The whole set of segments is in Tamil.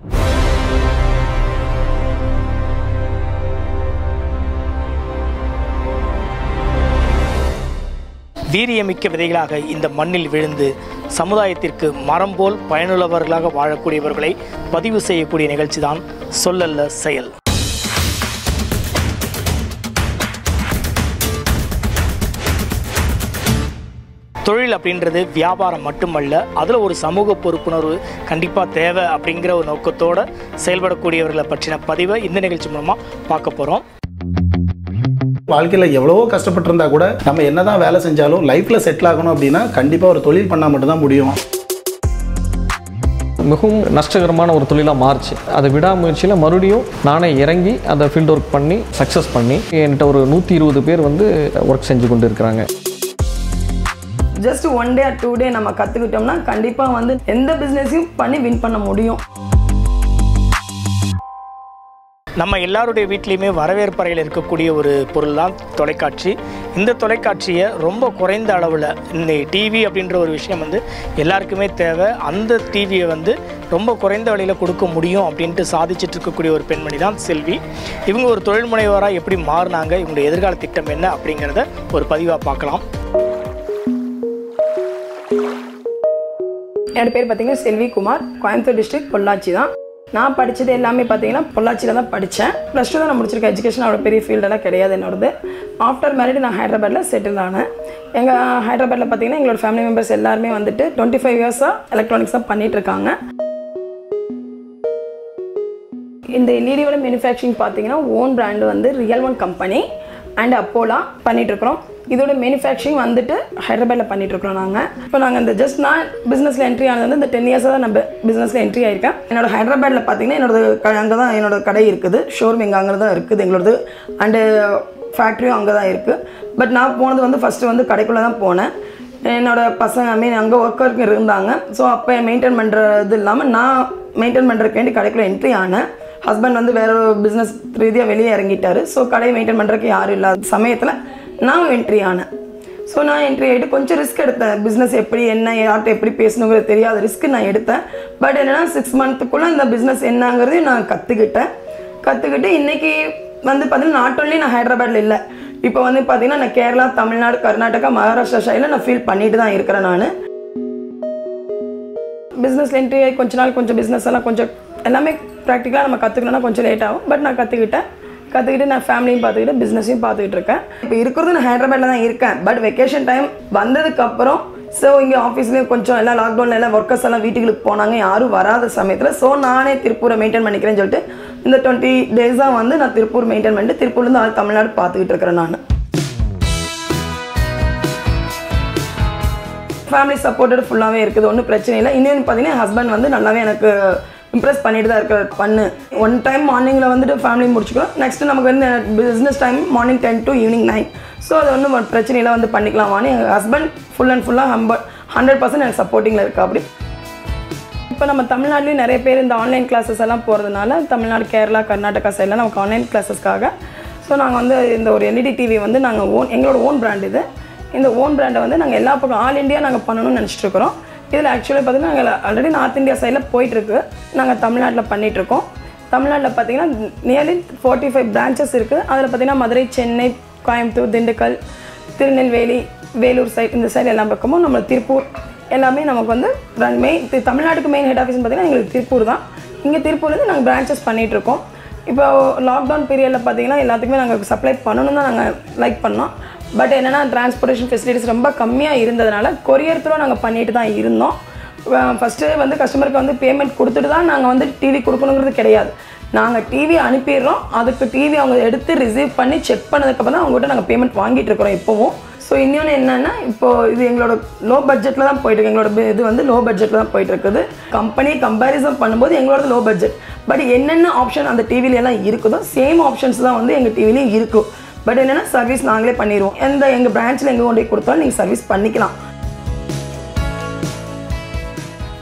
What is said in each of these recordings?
வீரியமிக்க விதைகளாக இந்த மண்ணில் விழுந்து சமுதாயத்திற்கு மரம் போல் பயனுள்ளவர்களாக வாழக்கூடியவர்களை பதிவு செய்யக்கூடிய நிகழ்ச்சி தான் சொல்லல்ல செயல் தொழில் அப்படின்றது வியாபாரம் மட்டுமல்ல அதில் ஒரு சமூக பொறுப்புணர்வு கண்டிப்பாக தேவை அப்படிங்கிற ஒரு நோக்கத்தோடு செயல்படக்கூடியவர்களை பற்றின பதிவை இந்த நிகழ்ச்சி மூலமாக பார்க்க போகிறோம் வாழ்க்கையில் எவ்வளவோ கஷ்டப்பட்டிருந்தா கூட நம்ம என்னதான் வேலை செஞ்சாலும் லைஃப்பில் செட்டில் ஆகணும் அப்படின்னா கண்டிப்பாக ஒரு தொழில் பண்ணால் மட்டும்தான் முடியும் மிகவும் நஷ்டகரமான ஒரு தொழிலாக மாறுச்சு அதை விடாமுயற்சியில் மறுபடியும் நானே இறங்கி அதை ஃபீல்ட் ஒர்க் பண்ணி சக்ஸஸ் பண்ணி என்கிட்ட ஒரு நூற்றி இருபது பேர் வந்து ஒர்க் செஞ்சு கொண்டு இருக்கிறாங்க just one day two day நம்ம கற்றுக்கிட்டோம்னா கண்டிப்பாக வந்து எந்த பிஸ்னஸையும் பண்ணி வின் பண்ண முடியும் நம்ம எல்லாருடைய வீட்லேயுமே வரவேற்பறையில் இருக்கக்கூடிய ஒரு பொருள் தான் தொலைக்காட்சி இந்த தொலைக்காட்சியை ரொம்ப குறைந்த அளவில் இந்த டிவி அப்படின்ற ஒரு விஷயம் வந்து எல்லாருக்குமே தேவை அந்த டிவியை வந்து ரொம்ப குறைந்த விலையில் கொடுக்க முடியும் அப்படின்ட்டு சாதிச்சுட்டு இருக்கக்கூடிய ஒரு பெண்மணி தான் செல்வி இவங்க ஒரு தொழில் முனைவராக எப்படி மாறினாங்க இவங்களுடைய எதிர்கால திட்டம் என்ன அப்படிங்கிறத ஒரு பதிவாக பார்க்கலாம் என்னோட பேர் பார்த்தீங்கன்னா செல்வி குமார் கோயம்புத்தூர் டிஸ்ட்ரிக்ட் பொள்ளாச்சி தான் நான் படித்தது எல்லாமே பார்த்தீங்கன்னா பொள்ளாச்சியில் தான் படித்தேன் ப்ளஸ் டூ தான் நான் முடிச்சிருக்கேன் எஜுகேஷன் அவ்வளோ பெரிய ஃபீல்டெல்லாம் கிடையாது என்னோடது ஆஃப்டர் மேரிட் நான் ஹைதராபாத்தில் செட்டில் ஆனேன் எங்கள் ஹைதராபாத்தில் பார்த்தீங்கன்னா எங்களோட ஃபேமிலி மெம்பர்ஸ் எல்லாருமே வந்துட்டு டுவெண்ட்டி ஃபைவ் இயர்ஸாக எலக்ட்ரானிக்ஸ் தான் பண்ணிட்டு இருக்காங்க இந்த எல்இடியோட மேனுஃபேக்சரிங் பார்த்தீங்கன்னா ஓன் பிராண்டு வந்து ரியல் ஒன் கம்பெனி அண்ட் அப்போலா பண்ணிகிட்ருக்குறோம் இதோட மேனுஃபேக்சரிங் வந்துட்டு ஹைதராபாத்தில் பண்ணிகிட்ருக்குறோம் நாங்கள் இப்போ நாங்கள் இந்த ஜஸ்ட் நான் பிஸ்னஸில் என்ட்ரி ஆனது வந்து இந்த டென் இயர்ஸாக தான் நம்ம பிஸ்னஸில் என்ட்ரி ஆயிருக்கேன் என்னோட ஹைதராபாத்தில் பார்த்தீங்கன்னா என்னோட அங்கே தான் என்னோட கடை இருக்குது ஷோரூம் எங்கள் அங்கே தான் இருக்குது எங்களோடது அண்டு ஃபேக்ட்ரியும் அங்கே தான் இருக்குது பட் நான் போனது வந்து ஃபஸ்ட்டு வந்து கடைக்குள்ளே தான் போனேன் என்னோட பசங்க ஐ மீன் அங்கே ஒர்க்கருக்கு இருந்தாங்க ஸோ அப்போ மெயின்டைன் பண்ணுறது இல்லாமல் நான் மெயின்டைன் பண்ணுறதுக்கு வேண்டி கடைக்குள்ளே என்ட்ரி ஆனேன் ஹஸ்பண்ட் வந்து வேற ஒரு பிஸ்னஸ் ரீதியாக வெளியே இறங்கிட்டாரு ஸோ கடையை மெயின்டைன் பண்ணுறதுக்கு யாரும் இல்லாத சமயத்தில் நான் என்ட்ரி ஆனேன் ஸோ நான் என்ட்ரி ஆகிட்டு கொஞ்சம் ரிஸ்க் எடுத்தேன் பிஸ்னஸ் எப்படி என்ன யார்கிட்ட எப்படி பேசணுங்கிறது தெரியாத ரிஸ்க் நான் எடுத்தேன் பட் என்னென்னா சிக்ஸ் மந்த்துக்குள்ளே இந்த பிஸ்னஸ் என்னங்கிறதையும் நான் கற்றுக்கிட்டேன் கற்றுக்கிட்டு இன்றைக்கி வந்து பார்த்தீங்கன்னா நாட் ஒன்லி நான் ஹைதராபாத்தில் இல்லை இப்போ வந்து பார்த்தீங்கன்னா நான் கேரளா தமிழ்நாடு கர்நாடகா மகாராஷ்டிரா சைடில் நான் ஃபீல் பண்ணிட்டு தான் இருக்கிறேன் நான் பிஸ்னஸில் என்ட்ரி ஆகி கொஞ்ச நாள் கொஞ்சம் பிஸ்னஸ் எல்லாம் கொஞ்சம் எல்லாமே ப்ராக்டிக்கலாக நம்ம கற்றுக்கணும்னா கொஞ்சம் லேட் ஆகும் பட் நான் கற்றுக்கிட்டேன் கற்றுக்கிட்டு நான் ஃபேமிலியும் பார்த்துக்கிட்டு பிஸ்னஸையும் பார்த்துக்கிட்டு இருக்கேன் இப்போ இருக்கிறது நான் ஹைதராபாத்தில் தான் இருக்கேன் பட் வெக்கேஷன் டைம் வந்ததுக்கப்புறம் ஸோ இங்கே ஆஃபீஸ்லேயும் கொஞ்சம் எல்லாம் லாக்டவுனில் எல்லாம் ஒர்க்கர்ஸ் எல்லாம் வீட்டுக்கு போனாங்க யாரும் வராத சமயத்தில் ஸோ நானே திருப்பூரை மெயின்டைன் பண்ணிக்கிறேன்னு சொல்லிட்டு இந்த டுவெண்ட்டி டேஸாக வந்து நான் திருப்பூர் மெயின்டைன் பண்ணிட்டு திருப்பூர்லேருந்து ஆள் தமிழ்நாடு பார்த்துக்கிட்டு இருக்கிறேன் நான் ஃபேமிலி சப்போர்ட்டட் ஃபுல்லாகவே இருக்குது ஒன்றும் பிரச்சனை இல்லை இன்னொன்று பார்த்தீங்கன்னா ஹஸ்பண்ட் வந்து நல்லாவே எனக்கு இம்ப்ரெஸ் பண்ணிட்டு தான் இருக்க பண்ணு ஒன் டைம் மார்னிங்கில் வந்துட்டு ஃபேமிலி முடிச்சுக்கிறோம் நெக்ஸ்ட் நமக்கு வந்து business time morning ten to evening nine so அது ஒன்றும் பிரச்சனை இல்லை வந்து பண்ணிக்கலாமான்னு எங்கள் ஹஸ்பண்ட் ஃபுல் அண்ட் ஃபுல்லாக ஹம்பர் ஹண்ட்ரட் பர்சன்ட் எனக்கு சப்போர்ட்டிங்கில் இருக்கா அப்படி இப்போ நம்ம தமிழ்நாட்டிலையும் நிறைய பேர் இந்த ஆன்லைன் கிளாஸஸ் எல்லாம் போகிறதுனால தமிழ்நாடு கேரளா கர்நாடகா சைடில் நமக்கு ஆன்லைன் கிளாஸஸ்க்காக ஸோ நாங்கள் வந்து இந்த ஒரு எல்இடி டிவி வந்து நாங்கள் ஓன் எங்களோட ஓன் பிராண்ட் இது இந்த ஓன் பிராண்டை வந்து நாங்கள் எல்லா பக்கம் ஆல் இந்தியா நாங்கள் பண்ணணும்னு நினச்சிட்டு இருக்கிறோம் இதில் ஆக்சுவலாக பார்த்தீங்கன்னா நாங்கள் ஆல்ரெடி நார்த் இந்தியா சைடில் போயிட்டுருக்கு நாங்கள் தமிழ்நாட்டில் பண்ணிகிட்ருக்கோம் தமிழ்நாட்டில் பார்த்தீங்கன்னா நியர்லி ஃபார்ட்டி ஃபைவ் பிரான்ச்சஸ் இருக்குது அதில் பார்த்தீங்கன்னா மதுரை சென்னை கோயம்புத்தூர் திண்டுக்கல் திருநெல்வேலி வேலூர் சைட் இந்த சைடு எல்லா பக்கமும் நம்ம திருப்பூர் எல்லாமே நமக்கு வந்து மெயின் தமிழ்நாட்டுக்கு மெயின் ஹெட் ஆஃபீஸ்னு பார்த்தீங்கன்னா எங்களுக்கு திருப்பூர் தான் இங்கே திருப்பூர்லேருந்து நாங்கள் பிரான்ச்சஸ் பண்ணிகிட்ருக்கோம் இப்போ லாக்டவுன் பீரியடில் பார்த்தீங்கன்னா எல்லாத்துக்குமே நாங்கள் சப்ளை பண்ணணும் தான் நாங்கள் லைக் பண்ணோம் பட் என்னென்னா டிரான்ஸ்போர்ட்டேஷன் ஃபெசிலிட்டிஸ் ரொம்ப கம்மியாக இருந்ததுனால கொரியர் த்ரூ நாங்கள் பண்ணிட்டு தான் இருந்தோம் ஃபஸ்ட்டு வந்து கஸ்டமருக்கு வந்து பேமெண்ட் கொடுத்துட்டு தான் நாங்கள் வந்து டிவி கொடுக்கணுங்கிறது கிடையாது நாங்கள் டிவி அனுப்பிடுறோம் அதுக்கு டிவி அவங்க எடுத்து ரிசீவ் பண்ணி செக் பண்ணதுக்கப்புறம் தான் அவங்ககிட்ட நாங்கள் பேமெண்ட் வாங்கிட்டு இருக்கிறோம் இப்போவும் ஸோ இன்னொன்று என்னென்னா இப்போ இது எங்களோட லோ பட்ஜெட்டில் தான் போயிட்டு இருக்கு எங்களோட பி- இது வந்து லோ பட்ஜெட்டில் தான் போயிட்டு இருக்குது கம்பெனி கம்பேரிசன் பண்ணும்போது எங்களோட லோ பட்ஜெட் பட் என்னென்ன ஆப்ஷன் அந்த டிவில எல்லாம் இருக்குதோ சேம் ஆப்ஷன்ஸ் தான் வந்து எங்கள் டிவிலையும் இருக்கும் பட் என்னென்னா சர்வீஸ் நாங்களே பண்ணிடுவோம் எந்த எங்கள் பிரான்ச்சில் எங்கே கொண்டு போய் கொடுத்தாலும் நீங்கள் சர்வீஸ் பண்ணிக்கலாம்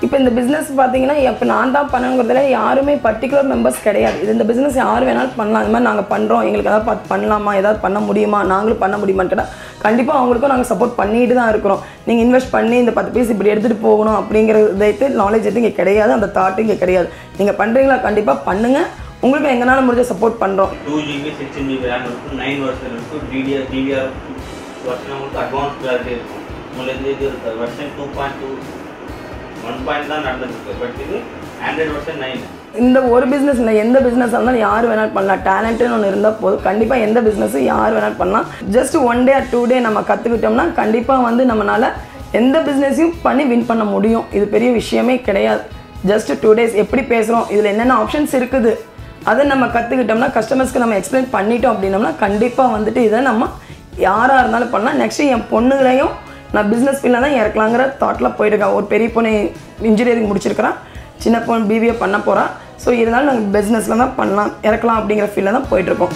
இப்போ இந்த பிஸ்னஸ் பார்த்தீங்கன்னா இப்போ நான் தான் பண்ணுங்கிறதுல யாருமே பர்டிகுலர் மெம்பர்ஸ் கிடையாது இது இந்த பிஸ்னஸ் யார் வேணாலும் பண்ணலாம் இந்த மாதிரி நாங்கள் பண்ணுறோம் எங்களுக்கு ஏதாவது பார்த்து பண்ணலாமா ஏதாவது பண்ண முடியுமா நாங்களும் பண்ண முடியுமான்னு கேட்டால் கண்டிப்பாக அவங்களுக்கும் நாங்கள் சப்போர்ட் பண்ணிட்டு தான் இருக்கிறோம் நீங்கள் இன்வெஸ்ட் பண்ணி இந்த பத்து பீஸ் இப்படி எடுத்துகிட்டு போகணும் அப்படிங்கிற இதைத்து நாலேஜ் எதுவும் இங்கே கிடையாது அந்த தாட் இங்கே கிடையாது நீங்கள் பண்ணுறீங்களா கண்டிப்பாக பண்ணுங்கள் உங்களுக்கு எங்களால் முடிஞ்ச சப்போர்ட் பண்ணுறோம் two GB six GB RAM இருக்கும் நைன் வருஷன் இருக்கும் டிடிஆர் டிவிஆர் வருஷன் உங்களுக்கு அட்வான்ஸ் கிளாரிட்டி இருக்கும் உங்களுக்கு இது இருக்காது version two point two one point தான் நடந்துருக்கு பட் இது ஆண்ட்ராய்டு வருஷன் நைன் இந்த ஒரு பிஸ்னஸ் இல்லை எந்த பிஸ்னஸ் இருந்தாலும் யார் வேணாலும் பண்ணலாம் டேலண்ட்டுன்னு ஒன்று இருந்தால் போதும் கண்டிப்பாக எந்த பிஸ்னஸும் யார் வேணாலும் பண்ணலாம் just one day two day நம்ம கற்றுக்கிட்டோம்னா கண்டிப்பாக வந்து நம்மளால் எந்த பிஸ்னஸையும் பண்ணி வின் பண்ண முடியும் இது பெரிய விஷயமே கிடையாது ஜஸ்ட் டூ டேஸ் எப்படி பேசுகிறோம் இதில் என்னென்ன ஆப்ஷன்ஸ் இருக்குது அதை நம்ம கற்றுக்கிட்டோம்னா கஸ்டமர்ஸ்க்கு நம்ம எக்ஸ்பிளைன் பண்ணிட்டோம் அப்படின்னோம்னா கண்டிப்பாக வந்துட்டு இதை நம்ம யாராக இருந்தாலும் பண்ணலாம் நெக்ஸ்ட்டு என் பொண்ணுகளையும் நான் பிஸ்னஸ் ஃபீல்டில் தான் இறக்கலாங்கிற தாட்டில் போயிட்டுருக்கேன் ஒரு பெரிய பொண்ணு இன்ஜினியரிங் முடிச்சிருக்கிறேன் சின்ன பொண்ணு பிபிஏ பண்ண போகிறா ஸோ இருந்தாலும் நாங்கள் பிஸ்னஸில் தான் பண்ணலாம் இறக்கலாம் அப்படிங்கிற ஃபீல்டில் தான் போயிட்டுருக்கோம்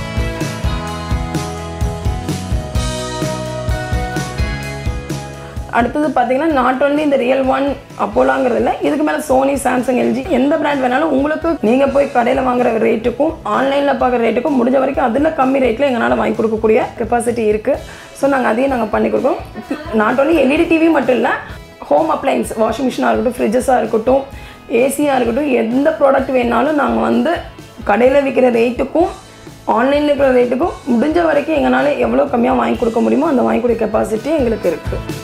அடுத்தது பார்த்தீங்கன்னா நாட் only இந்த ரியல் ஒன் அப்போலாங்கிறது இல்லை இதுக்கு மேலே சோனி சாம்சங் எல்ஜி எந்த பிராண்ட் வேணாலும் உங்களுக்கு நீங்கள் போய் கடையில் வாங்குற ரேட்டுக்கும் ஆன்லைனில் பார்க்குற ரேட்டுக்கும் முடிஞ்ச வரைக்கும் அதில் கம்மி ரேட்டில் எங்களால் வாங்கி கொடுக்கக்கூடிய கெப்பாசிட்டி இருக்குது ஸோ நாங்கள் அதையும் நாங்கள் பண்ணி கொடுக்குறோம் நாட் only எல்இடி டிவி மட்டும் இல்லை ஹோம் அப்ளைன்ஸ் வாஷிங் மிஷினாக இருக்கட்டும் ஃப்ரிட்ஜஸாக இருக்கட்டும் ஏசியாக இருக்கட்டும் எந்த ப்ராடக்ட் வேணாலும் நாங்கள் வந்து கடையில் விற்கிற ரேட்டுக்கும் ஆன்லைனில் இருக்கிற ரேட்டுக்கும் முடிஞ்ச வரைக்கும் எங்களால் எவ்வளோ கம்மியாக வாங்கி கொடுக்க முடியுமோ அந்த வாங்கி கொடுக்க கெப்பாசிட்டி எங்களுக்கு இருக்குது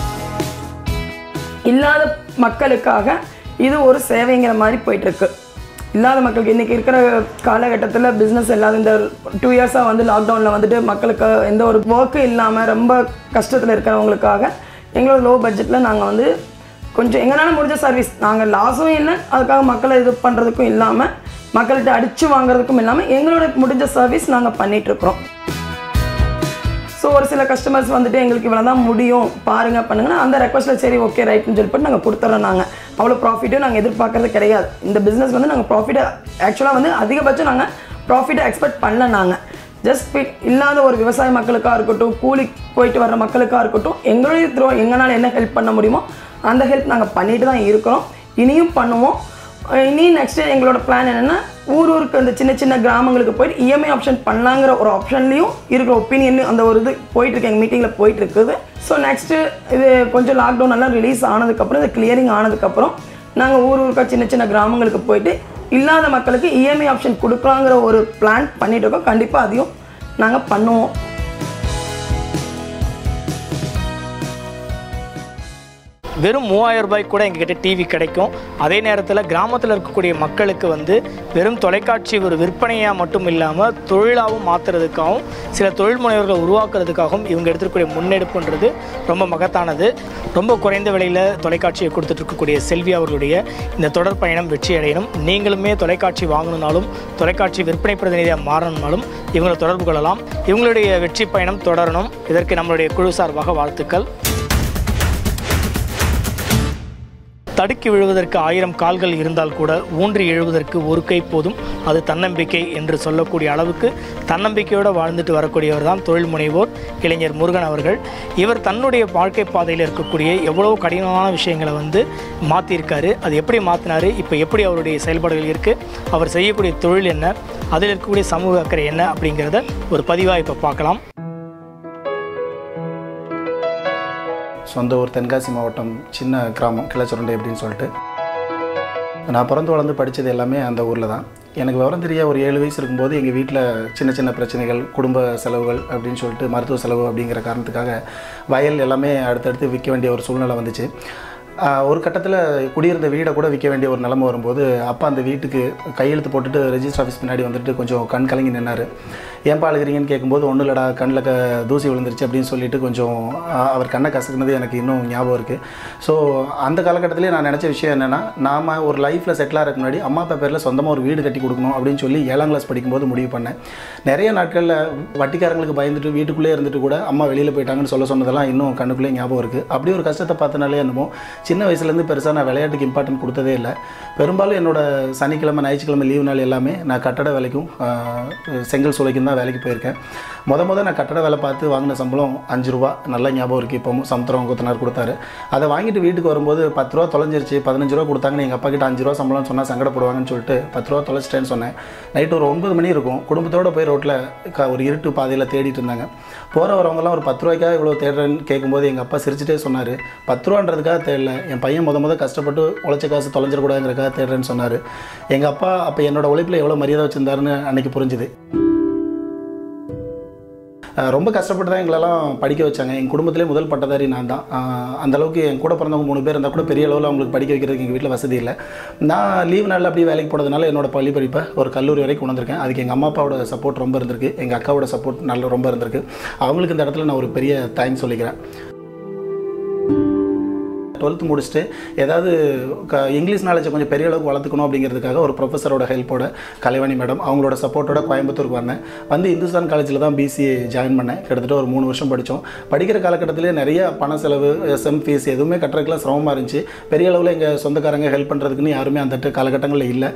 இல்லாத மக்களுக்காக இது ஒரு சேவைங்கிற மாதிரி போயிட்டுருக்கு இல்லாத மக்களுக்கு இன்றைக்கி இருக்கிற காலகட்டத்தில் பிஸ்னஸ் இல்லாத இந்த டூ இயர்ஸாக வந்து லாக்டவுனில் வந்துட்டு மக்களுக்கு எந்த ஒரு ஒர்க்கும் இல்லாமல் ரொம்ப கஷ்டத்தில் இருக்கிறவங்களுக்காக எங்களோட லோ பட்ஜெட்டில் நாங்கள் வந்து கொஞ்சம் எங்களால் முடிஞ்ச சர்வீஸ் நாங்கள் லாஸும் இல்லை அதுக்காக மக்களை இது பண்ணுறதுக்கும் இல்லாமல் மக்கள்கிட்ட அடித்து வாங்குறதுக்கும் இல்லாமல் எங்களோட முடிஞ்ச சர்வீஸ் நாங்கள் பண்ணிகிட்ருக்குறோம் ஸோ ஒரு சில கஸ்டமர்ஸ் வந்துட்டு எங்களுக்கு இவ்வளோ தான் முடியும் பாருங்க பண்ணுங்கன்னா அந்த ரெக்வஸ்ட்டில் சரி ஓகே ரைட்னு சொல்லி போட்டு நாங்கள் கொடுத்துட்றோம் நாங்கள் அவ்வளோ ப்ராஃபிட்டும் நாங்கள் எதிர்பார்க்கறது கிடையாது இந்த பிஸ்னஸ் வந்து நாங்கள் ப்ராஃபிட்டை ஆக்சுவலாக வந்து அதிகபட்சம் நாங்கள் ப்ராஃபிட்டை எக்ஸ்பெக்ட் பண்ணல நாங்கள் ஜஸ்ட் இல்லாத ஒரு விவசாய மக்களுக்காக இருக்கட்டும் கூலி போயிட்டு வர்ற மக்களுக்காக இருக்கட்டும் எங்களுடைய த்ரோ எங்களால் என்ன ஹெல்ப் பண்ண முடியுமோ அந்த ஹெல்ப் நாங்கள் பண்ணிட்டு தான் இருக்கிறோம் இனியும் பண்ணுவோம் இனி நெக்ஸ்ட் எங்களோட பிளான் என்னென்னா ஊர் ஊருக்கு அந்த சின்ன சின்ன கிராமங்களுக்கு போயிட்டு இஎம்ஐ ஆப்ஷன் பண்ணலாங்கிற ஒரு ஆப்ஷன்லையும் இருக்கிற ஒப்பீனியன் அந்த ஒரு இது போயிட்டுருக்கு எங்கள் மீட்டிங்கில் போயிட்டு இருக்குது ஸோ நெக்ஸ்ட்டு இது கொஞ்சம் லாக்டவுன் எல்லாம் ரிலீஸ் ஆனதுக்கப்புறம் இது கிளியரிங் ஆனதுக்கப்புறம் நாங்கள் ஊர் ஊருக்கா சின்ன சின்ன கிராமங்களுக்கு போயிட்டு இல்லாத மக்களுக்கு இஎம்ஐ ஆப்ஷன் கொடுக்கலாங்கிற ஒரு பிளான் பண்ணிட்டு இருக்கோம் கண்டிப்பாக அதையும் நாங்கள் பண்ணுவோம் வெறும் மூவாயிரம் ரூபாய்க்கு கூட எங்ககிட்ட டிவி கிடைக்கும் அதே நேரத்தில் கிராமத்தில் இருக்கக்கூடிய மக்களுக்கு வந்து வெறும் தொலைக்காட்சி ஒரு விற்பனையாக மட்டும் இல்லாமல் தொழிலாகவும் மாற்றுறதுக்காகவும் சில தொழில் முனைவர்களை உருவாக்குறதுக்காகவும் இவங்க எடுத்துக்கூடிய முன்னெடுப்புன்றது ரொம்ப மகத்தானது ரொம்ப குறைந்த விலையில் தொலைக்காட்சியை கொடுத்துட்டு இருக்கக்கூடிய செல்வி அவர்களுடைய இந்த தொடர் பயணம் வெற்றி அடையணும் நீங்களுமே தொலைக்காட்சி வாங்கணும்னாலும் தொலைக்காட்சி விற்பனை பிரதிநிதியாக மாறணும்னாலும் இவங்களை தொடர்பு கொள்ளலாம் இவங்களுடைய வெற்றி பயணம் தொடரணும் இதற்கு நம்மளுடைய குழு சார்பாக வாழ்த்துக்கள் தடுக்கி விழுவதற்கு ஆயிரம் கால்கள் இருந்தால் கூட ஊன்றி எழுவதற்கு ஒரு கை போதும் அது தன்னம்பிக்கை என்று சொல்லக்கூடிய அளவுக்கு தன்னம்பிக்கையோடு வாழ்ந்துட்டு வரக்கூடியவர் தான் தொழில் முனைவோர் இளைஞர் முருகன் அவர்கள் இவர் தன்னுடைய வாழ்க்கை பாதையில் இருக்கக்கூடிய எவ்வளோ கடினமான விஷயங்களை வந்து மாற்றிருக்காரு அது எப்படி மாற்றினாரு இப்போ எப்படி அவருடைய செயல்பாடுகள் இருக்குது அவர் செய்யக்கூடிய தொழில் என்ன அதில் இருக்கக்கூடிய சமூக அக்கறை என்ன அப்படிங்கிறத ஒரு பதிவாக இப்போ பார்க்கலாம் சொந்த ஊர் தென்காசி மாவட்டம் சின்ன கிராமம் கிளச்சுருண்டை அப்படின்னு சொல்லிட்டு நான் பிறந்து வளர்ந்து படித்தது எல்லாமே அந்த ஊரில் தான் எனக்கு விவரம் தெரிய ஒரு ஏழு வயசு இருக்கும்போது எங்கள் வீட்டில் சின்ன சின்ன பிரச்சனைகள் குடும்ப செலவுகள் அப்படின்னு சொல்லிட்டு மருத்துவ செலவு அப்படிங்கிற காரணத்துக்காக வயல் எல்லாமே அடுத்தடுத்து விற்க வேண்டிய ஒரு சூழ்நிலை வந்துச்சு ஆஹ் ஒரு கட்டத்தில் குடியிருந்த வீடை கூட விற்க வேண்டிய ஒரு நிலைமை வரும்போது அப்பா அந்த வீட்டுக்கு கையெழுத்து போட்டுட்டு ரெஜிஸ்டர் ஆஃபீஸ் பின்னாடி வந்துட்டு கொஞ்சம் கண் கலங்கி நின்னார் ஏன்பா அழுகிறீங்கன்னு கேட்கும்போது ஒன்றும் இல்லடா கண்ணில் க தூசி விழுந்துருச்சு அப்படின்னு சொல்லிட்டு கொஞ்சம் ஆஹ் அவர் கண்ணை கசக்குனது எனக்கு இன்னும் ஞாபகம் இருக்குது ஸோ அந்த காலகட்டத்திலே நான் நினச்ச விஷயம் என்னென்னா நாம் ஒரு லைஃப்பில் செட்டில் ஆகிறதுக்கு முன்னாடி அம்மா அப்பா பேரில் சொந்தமாக ஒரு வீடு கட்டி கொடுக்கணும் அப்படின்னு சொல்லி ஏழாம் கிளாஸ் படிக்கும்போது முடிவு பண்ணேன் நிறைய நாட்களில் வட்டிக்காரங்களுக்கு பயந்துட்டு வீட்டுக்குள்ளே இருந்துட்டு கூட அம்மா வெளியில் போயிட்டாங்கன்னு சொல்ல சொன்னதெல்லாம் இன்னும் கண்ணுக்குள்ளே ஞாபகம் இருக்குது அப்படி ஒரு கஷ்டத்தை பார்த்தனாலே என்னமோ சின்ன வயசுலேருந்து பெருசாக நான் விளையாட்டுக்கு இம்பார்ட்டன்ட் கொடுத்ததே இல்லை பெரும்பாலும் என்னோட சனிக்கிழமை ஞாயிற்றுக்கிழமை லீவு நாள் எல்லாமே நான் கட்டட வேலைக்கும் ஆஹ், செங்கல் சூளைக்கும் தான் வேலைக்கு போயிருக்கேன் முத முத நான் கட்டட வேலை பார்த்து வாங்கின சம்பளம் அஞ்சு ரூபா நல்ல ஞாபகம் இருக்குது இப்போவும் சமுத்திரம் கொத்தனார் கொடுத்தாரு அதை வாங்கிட்டு வீட்டுக்கு வரும்போது பத்து ரூபா தொலைஞ்சிருச்சு பதினஞ்சு ரூபா கொடுத்தாங்கன்னு எங்கள் அப்பா கிட்ட அஞ்சு ரூபா சம்பளம்னு சொன்னால் சங்கடப்படுவாங்கன்னு சொல்லிட்டு பத்து ரூபா தொலைச்சிட்டேன்னு சொன்னேன் நைட்டு ஒரு ஒன்பது மணி இருக்கும் குடும்பத்தோட போய் ரோட்டில் க ஒரு இருட்டு பாதையில் தேடிட்டு இருந்தாங்க போகிற வரவங்கலாம் ஒரு பத்து ரூபாய்க்காக இவ்வளோ தேடுறேன்னு கேட்கும்போது எங்கள் அப்பா சிரிச்சிட்டே சொன்னார் பத்து ரூபான்றதுக்காக தேடல என் பையன் முத முத கஷ்டப்பட்டு உழைச்ச காசு தொலைஞ்சிடக்கூடாதுங்கிறக்காக தேடுறேன்னு சொன்னார் எங்கள் அப்பா அப்போ என்னோட உழைப்பில் எவ்வளோ மரியாதை வச்சிருந்தாருன்னு அன்னைக்கு புரிஞ்சுது அஹ் ரொம்ப கஷ்டப்பட்டு தான் எங்களெல்லாம் படிக்க வச்சாங்க எங்கள் குடும்பத்திலே முதல் பட்டதாரி நான் தான் அஹ் அந்த அளவுக்கு என் கூட பிறந்தவங்க மூணு பேர் இருந்தால் கூட பெரிய அளவில் அவங்களுக்கு படிக்க வைக்கிறதுக்கு எங்கள் வீட்டில் வசதி இல்லை நான் லீவ் நாளில் அப்படியே வேலைக்கு போனதுனால என்னோட பள்ளி படிப்பை ஒரு கல்லூரி வரைக்கும் கொண்டு வந்திருக்கேன் அதுக்கு எங்கள் அம்மா அப்பாவோட சப்போர்ட் ரொம்ப இருந்திருக்கு எங்கள் அக்காவோட சப்போர்ட் நல்ல ரொம்ப இருந்திருக்கு அவங்களுக்கு இந்த இடத்துல நான் ஒரு பெரிய தேங்க்ஸ் சொல்லிக்கிறேன் டுவெல்த் முடிச்சுட்டு ஏதாவது க இங்கிலீஷ் நாலேஜை கொஞ்சம் பெரிய அளவுக்கு வளர்த்துக்கணும் அப்படிங்கிறதுக்காக ஒரு ப்ரொஃபஸரோட ஹெல்ப்போட கலைவாணி மேடம் அவங்களோட சப்போர்ட்டோட கோயம்புத்தூருக்கு வந்தேன் வந்து இந்துஸ்தான் காலேஜில் தான் பிசிஏ ஜாயின் பண்ணேன் கிட்டத்தட்ட ஒரு மூணு வருஷம் படித்தோம் படிக்கிற காலகட்டத்திலே நிறைய பண செலவு செம் ஃபீஸ் எதுவுமே கட்டுறதுக்குலாம் சிரமமாக இருந்துச்சு பெரிய அளவில் எங்கள் சொந்தக்காரங்க ஹெல்ப் பண்ணுறதுக்குன்னு யாருமே அந்த காலகட்டங்களில் இல்லை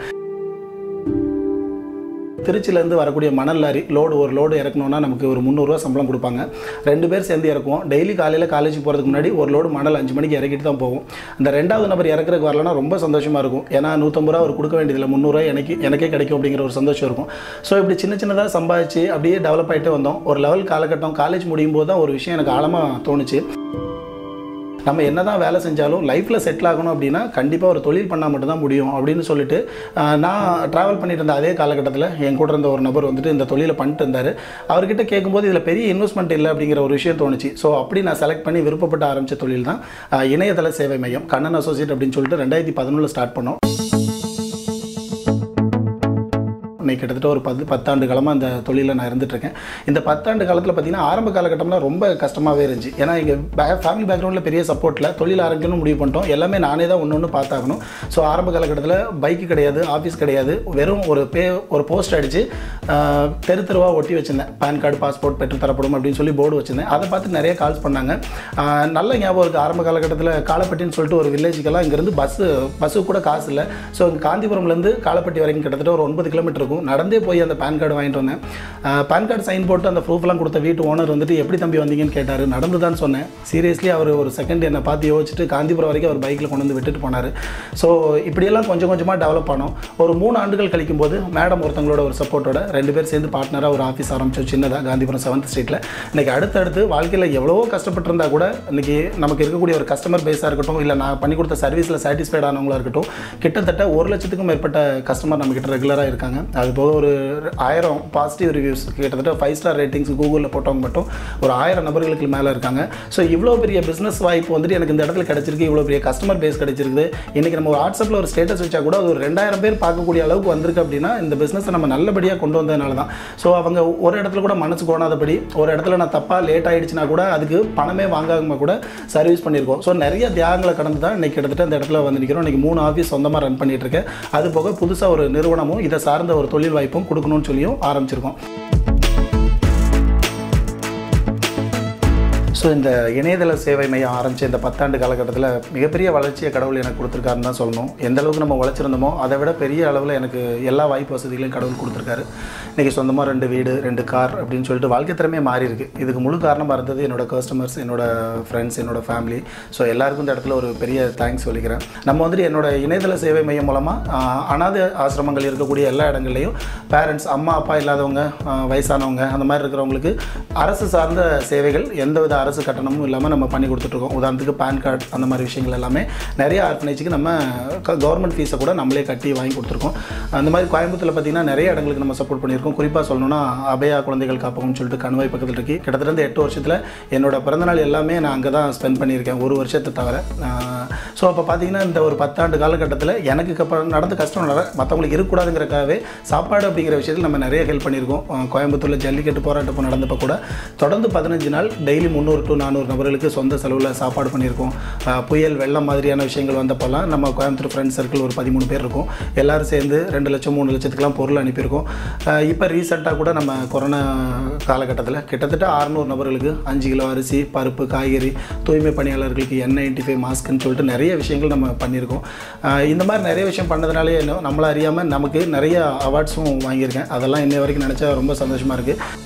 திருச்சியிலேருந்து வரக்கூடிய மணல் லாரி லோடு ஒரு லோடு இறக்கணும்னா நமக்கு ஒரு முந்நூறுரூவா சம்பளம் கொடுப்பாங்க ரெண்டு பேர் சேர்ந்து இறக்குவோம் டெய்லி காலையில் காலேஜ் போகிறதுக்கு முன்னாடி ஒரு லோடு மணல் அஞ்சு மணிக்கு இறக்கிட்டு தான் போவோம் அந்த ரெண்டாவது நபர் இறக்குறதுக்கு வரலன்னா ரொம்ப சந்தோஷமாக இருக்கும் ஏன்னா நூற்றம்பது ரூபா அவர் கொடுக்க வேண்டியதில்லை முந்நூறுரூவா எனக்கு எனக்கே கிடைக்கும் அப்படிங்கிற ஒரு சந்தோஷம் இருக்கும் ஸோ இப்படி சின்ன சின்னதாக சம்பாதிச்சு அப்படியே டெவலப் ஆகிட்டே வந்தோம் ஒரு லெவல் காலகட்டம் காலேஜ் முடியும் போது தான் ஒரு விஷயம் எனக்கு ஆழமாக தோணுச்சு நம்ம என்ன தான் வேலை செஞ்சாலும் லைஃப்பில் செட்டில் ஆகணும் அப்படின்னா கண்டிப்பாக ஒரு தொழில் பண்ணால் மட்டும்தான் முடியும் அப்படின்னு சொல்லிட்டு ஆஹ், நான் ட்ராவல் பண்ணிட்டு இருந்த அதே காலகட்டத்தில் என் கூட இருந்த ஒரு நபர் வந்துட்டு இந்த தொழிலை பண்ணிட்டு இருந்தார் அவர்கிட்ட கேட்கும்போது இதில் பெரிய இன்வெஸ்ட்மெண்ட் இல்லை அப்படிங்கிற ஒரு விஷயம் தோணுச்சு ஸோ அப்படி நான் செலக்ட் பண்ணி விருப்பப்பட்டு ஆரம்பித்த தொழில் தான் ஆஹ், இணையதள சேவை மையம் கண்ணன் அசோசியேட் அப்படின்னு சொல்லிட்டு ரெண்டாயிரத்தி பதினொன்றில் ஸ்டார்ட் பண்ணோம் இன்னைக்கு கிட்டத்தட்ட ஒரு பத்து பத்தாண்டு காலமாக அந்த தொழிலில் நான் இருந்துகிட்ருக்கேன் இந்த பத்தாண்டு காலத்தில் பார்த்தீங்கன்னா ஆரம்ப காலகட்டம்லாம் ரொம்ப கஷ்டமாகவே இருந்துச்சு ஏன்னா எங்கள் பே ஃபேமிலி பேக்ரவுண்டில் பெரிய சப்போர்ட்டில் தொழில் ஆரம்பிக்கணும்னு முடிவு பண்ணிட்டோம் எல்லாமே நானே தான் ஒன்று ஒன்று பார்த்தாகணும் ஸோ ஆரம்ப காலகட்டத்தில் பைக்கு கிடையாது ஆஃபீஸ் கிடையாது வெறும் ஒரு பே ஒரு போஸ்ட் அடித்து தெரு தெருவாக ஒட்டி வச்சுருந்தேன் பேன் கார்டு பாஸ்போர்ட் பெற்று தரப்படும் அப்படின்னு சொல்லி போர்டு வச்சுருந்தேன் அதை பார்த்து நிறைய கால்ஸ் பண்ணாங்க ஆஹ் நல்ல ஞாபகம் இருக்குது ஆரம்ப காலகட்டத்தில் காலப்பட்டின்னு சொல்லிட்டு ஒரு வில்லேஜுக்கெல்லாம் இங்கேருந்து பஸ்ஸு பஸ்ஸுக்கு கூட காசு இல்லை ஸோ இங்கே காந்திபுரம்லேருந்து காலப்பட்டி வரைக்கும் கிட்டத்தட்ட ஒரு ஒன்பது கிலோமீட்டர் இருக்கும் நடந்தே போய் அந்த பேன் கார்டு வாங்கிட்டு வந்தேன் ஆஹ் பேன் கார்டு சைன் போட்டு அந்த ப்ரூஃப்லாம் கொடுத்த வீட்டு ஓனர் வந்துட்டு எப்படி தம்பி வந்தீங்கன்னு கேட்டார் நடந்து தான் சொன்னேன் சீரியஸ்லி அவர் ஒரு செகண்ட் என்னை பார்த்து யோசிச்சுட்டு காந்திபுரம் வரைக்கும் அவர் பைக்கில் கொண்டு வந்து விட்டுட்டு போனார் ஸோ இப்படியெல்லாம் கொஞ்சம் கொஞ்சமாக டெவலப் ஆனோம் ஒரு மூணு ஆண்டுகள் கழிக்கும் போது மேடம் ஒருத்தங்களோட ஒரு சப்போர்ட்டோட ரெண்டு பேர் சேர்ந்து பார்ட்னராக ஒரு ஆஃபீஸ் ஆரம்பிச்சோம் சின்னதாக காந்திபுரம் செவன்த் ஸ்ட்ரீட்டில் இன்றைக்கி அடுத்தடுத்து வாழ்க்கையில் எவ்வளவோ கஷ்டப்பட்டிருந்தா கூட இன்றைக்கி நமக்கு இருக்கக்கூடிய ஒரு கஸ்டமர் பேஸாக இருக்கட்டும் இல்லை நான் பண்ணி கொடுத்த சர்வீஸில் சாட்டிஸ்ஃபைட் ஆனவங்களா இருக்கட்டும் கிட்டத்தட்ட ஒரு லட்சத்துக்கும் மேற்பட்ட கஸ்டமர் நம்மக்கிட்ட ரெகுலராக இருக்காங்க அது போக ஒரு ஆயிரம் பாசிட்டிவ் ரிவ்யூஸ் கிட்டத்தட்ட ஃபைவ் ஸ்டார் ரேட்டிங்ஸ் கூகுளில் போட்டவங்க மட்டும் ஒரு ஆயிரம் நபர்களுக்கு மேலே இருக்காங்க ஸோ இவ்வளோ பெரிய பிஸ்னஸ் வாய்ப்பு வந்துட்டு எனக்கு இந்த இடத்துல கிடைச்சிருக்கு இவ்வளோ பெரிய கஸ்டமர் பேஸ் கிடைச்சிருக்குது இன்றைக்கி நம்ம ஒரு வாட்ஸ்அப்பில் ஒரு ஸ்டேட்டஸ் வச்சா கூட அது ஒரு ரெண்டாயிரம் பேர் பார்க்கக்கூடிய அளவுக்கு வந்திருக்கு அப்படின்னா இந்த பிஸ்னஸை நம்ம நல்லபடியாக கொண்டு வந்ததுனால தான் ஸோ அவங்க ஒரு இடத்துல கூட மனசு கோணாதபடி ஒரு இடத்துல நான் தப்பாக லேட் ஆயிடுச்சுன்னா கூட அதுக்கு பணமே வாங்காம கூட சர்வீஸ் பண்ணியிருக்கோம் ஸோ நிறைய தியாகங்களை கடந்து தான் இன்றைக்கி கிட்டத்தட்ட இந்த இடத்துல வந்து நிற்கிறோம் இன்றைக்கி மூணு ஆஃபீஸ் சொந்தமாக ரன் பண்ணிட்டு இருக்கேன் அது போக புதுசாக ஒரு நிறுவனமும் இதை சார்ந்த ஒரு தொழில் வாய்ப்பும் கொடுக்கணும்னு சொல்லியும் ஆரம்பிச்சிருக்கோம் ஸோ இந்த இணையதள சேவை மையம் ஆரம்பித்த இந்த பத்தாண்டு காலகட்டத்தில் மிகப்பெரிய வளர்ச்சியை கடவுள் எனக்கு கொடுத்துருக்காருன்னு தான் சொல்லணும் எந்த அளவுக்கு நம்ம உழைச்சிருந்தோமோ அதை விட பெரிய அளவில் எனக்கு எல்லா வாய்ப்பு வசதிகளையும் கடவுள் கொடுத்துருக்காரு இன்றைக்கி சொந்தமாக ரெண்டு வீடு ரெண்டு கார் அப்படின்னு சொல்லிட்டு வாழ்க்கை திறமையே மாறி இருக்கு இதுக்கு முழு காரணமாக இருந்தது என்னோட கஸ்டமர்ஸ் என்னோட ஃப்ரெண்ட்ஸ் என்னோட ஃபேமிலி ஸோ எல்லாருக்கும் இந்த இடத்துல ஒரு பெரிய தேங்க்ஸ் சொல்லிக்கிறேன் நம்ம வந்துட்டு என்னோட இணையதள சேவை மையம் மூலமாக அனாதை ஆசிரமங்கள் இருக்கக்கூடிய எல்லா இடங்கள்லையும் பேரண்ட்ஸ் அம்மா அப்பா இல்லாதவங்க ஆஹ் வயசானவங்க அந்த மாதிரி இருக்கிறவங்களுக்கு அரசு சார்ந்த சேவைகள் எந்தவித அரசு கட்டணமும் இல்லாமல் நம்ம பண்ணி கொடுத்துட்ருக்கோம் உதாரணத்துக்கு பேன் கார்டு அந்த மாதிரி விஷயங்கள் எல்லாமே நிறைய ஆர்ஃபனேஜுக்கு நம்ம கவர்மெண்ட் ஃபீஸை கூட நம்மளே கட்டி வாங்கி கொடுத்துருக்கோம் அந்த மாதிரி கோயம்புத்தூரில் பார்த்தீங்கன்னா நிறைய இடங்களுக்கு நம்ம சப்போர்ட் பண்ணியிருக்கோம் குறிப்பாக சொல்லணும்னா அபயா குழந்தைகள் காப்பகம்னு சொல்லிட்டு கண்வாய் பக்கத்தில் இருக்கு கிட்டத்தட்ட இந்த எட்டு வருஷத்தில் என்னோட பிறந்தநாள் எல்லாமே நான் அங்கே தான் ஸ்பெண்ட் பண்ணியிருக்கேன் ஒரு வருஷத்தை தவிர ஸோ அப்போ பார்த்தீங்கன்னா இந்த ஒரு பத்தாண்டு காலகட்டத்தில் எனக்கு அப்புறம் நடந்த கஷ்டம் நட மற்றவங்களுக்கு இருக்கக்கூடாதுங்கிறக்காகவே சாப்பாடு அப்படிங்கிற விஷயத்தில் நம்ம நிறைய ஹெல்ப் பண்ணியிருக்கோம் அஹ் கோயம்புத்தூரில் ஜல்லிக்கட்டு போராட்டம் நடந்தப்போ கூட தொடர்ந்து பதினஞ்சு நாள் டெய்லி முந்நூறு டு நானூறு நபர்களுக்கு சொந்த செலவில் சாப்பாடு பண்ணியிருக்கோம் அஹ் புயல் வெள்ளம் மாதிரியான விஷயங்கள் வந்தப்போல்லாம் நம்ம கோயம்புத்தூர் ஃப்ரெண்ட்ஸ் சர்க்கிள் ஒரு பதிமூணு பேர் இருக்கும் எல்லாரும் சேர்ந்து ரெண்டு லட்சம் மூணு லட்சத்துக்குலாம் பொருள் அனுப்பியிருக்கோம் இப்போ ரீசெண்டாக கூட நம்ம கொரோனா காலகட்டத்தில் கிட்டத்தட்ட அறநூறு நபர்களுக்கு அஞ்சு கிலோ அரிசி பருப்பு காய்கறி தூய்மை பணியாளர்களுக்கு என் நைன்டி ஃபைவ் மாஸ்க்குன்னு சொல்லிட்டு நிறைய விஷயங்கள் நம்ம பண்ணியிருக்கோம் அஹ் இந்த மாதிரி நிறைய விஷயம் பண்ணதுனாலே என்ன நம்மள அறியாமல் நமக்கு நிறைய அவார்ட்ஸும் வாங்கியிருக்கேன் அதெல்லாம் இன்னை வரைக்கும் நினச்சா ரொம்ப சந்தோஷமாக இருக்குது